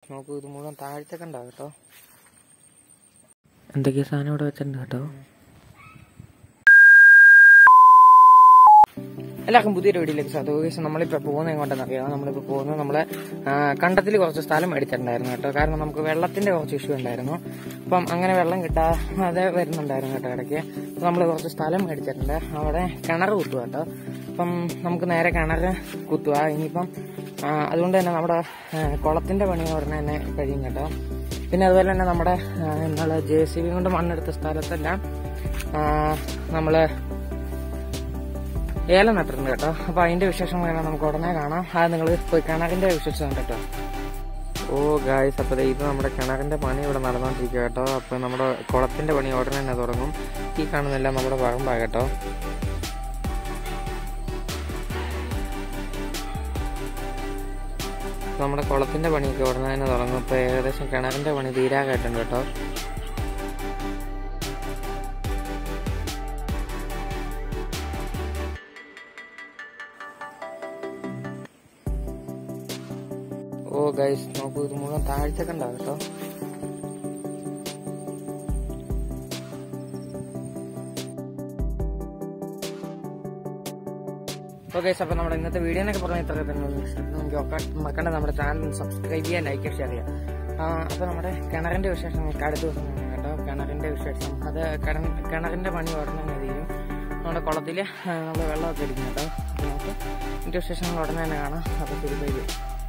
നോക്കൂ ഇത് മുഴുവൻ താഴത്തേക്ക് ഉണ്ടാവും കേട്ടോ എന്തൊക്കെയാ സാധനം ഇവിടെ വെച്ചിട്ടുണ്ട് കേട്ടോ എല്ലാവർക്കും പുതിയൊരു വീഡിയോയിലേക്ക് സ്വാഗതം നമ്മളിപ്പോൾ പോകുന്നത് എങ്ങോട്ടെന്ന് അറിയാമോ നമ്മളിപ്പോൾ പോകുന്നത് നമ്മളെ കണ്ടത്തിൽ കുറച്ച് സ്ഥലം മേടിച്ചിട്ടുണ്ടായിരുന്നു കേട്ടോ കാരണം നമുക്ക് വെള്ളത്തിന്റെ കുറച്ച് ഇഷ്യൂ ഉണ്ടായിരുന്നു അപ്പം അങ്ങനെ വെള്ളം കിട്ടാതെ വരുന്നുണ്ടായിരുന്നു കേട്ടോ ഇടയ്ക്ക് അപ്പം നമ്മൾ കുറച്ച് സ്ഥലം മേടിച്ചിട്ടുണ്ട് അവിടെ കിണർ കുത്തുക കേട്ടോ അപ്പം നമുക്ക് നേരെ കിണർ കുത്തുക ഇനിയിപ്പം ആ, അതുകൊണ്ട് തന്നെ നമ്മുടെ ആ, കുളത്തിന്റെ പണി ഉടനെ തന്നെ കഴിയും കേട്ടോ പിന്നെ അതുപോലെ തന്നെ നമ്മുടെ ഇന്നലെ ജെ സി ബി കൊണ്ട് മണ്ണെടുത്ത സ്ഥലത്തെല്ലാം ആ, നമ്മള് ഏലം നട്ടിട്ടുണ്ട് കേട്ടോ അപ്പൊ അതിന്റെ വിശേഷം വേണം നമുക്ക് ഉടനെ കാണാം അത് നിങ്ങൾ പോയി കിണറിന്റെ വിശേഷം കേട്ടോ ഓ ഗായ്സ് അപ്പൊ ദേ ഇത് നമ്മുടെ കിണറിന്റെ പണി ഇവിടെ നടന്നുകൊണ്ടിരിക്കുക കേട്ടോ അപ്പൊ നമ്മുടെ കുളത്തിന്റെ പണി ഉടനെ തന്നെ തുടങ്ങും ഈ കാണുന്നില്ല നമ്മുടെ പറമ്പാ കേട്ടോ നമ്മുടെ കുളത്തിന്റെ പണിയൊക്കെ ഉടനെ തന്നെ തുടങ്ങും ഇപ്പൊ ഏകദേശം കിണറിന്റെ പണി തീരാകായിട്ടുണ്ട് കേട്ടോ ഓ ഗൈസ് നോക്കൂ ഇത് മുഴുവൻ താഴ്ചയൊക്കെ ഉണ്ടാവും കേട്ടോ ഓ ഗൈസ് അപ്പൊ നമ്മുടെ ഇന്നത്തെ വീഡിയോ എന്നൊക്കെ പറഞ്ഞാൽ ഇത്ര തന്നെ നമുക്ക് ഒക്കെ മക്കളുടെ നമ്മുടെ ചാനൽ സബ്സ്ക്രൈബ് ചെയ്യാൻ ലൈക്ക് ഷെയർ ചെയ്യാം ആ, അപ്പൊ നമ്മുടെ കിണറിന്റെ വിശേഷം നമുക്ക് അടുത്ത ദിവസം കാണാം കേട്ടോ കിണറിന്റെ വിശേഷം അത് കിണ- കിണറിന്റെ പണി ഉടനെ തന്നെ ചെയ്യും നമ്മുടെ കുളത്തില് നമ്മൾ വെള്ളമൊക്കെ അടിക്കും കേട്ടോ അപ്പൊ നമുക്ക് ഇതിന്റെ വിശേഷങ്ങൾ ഉടനെ തന്നെ കാണാം അപ്പൊ ശരി ബൈ ബൈ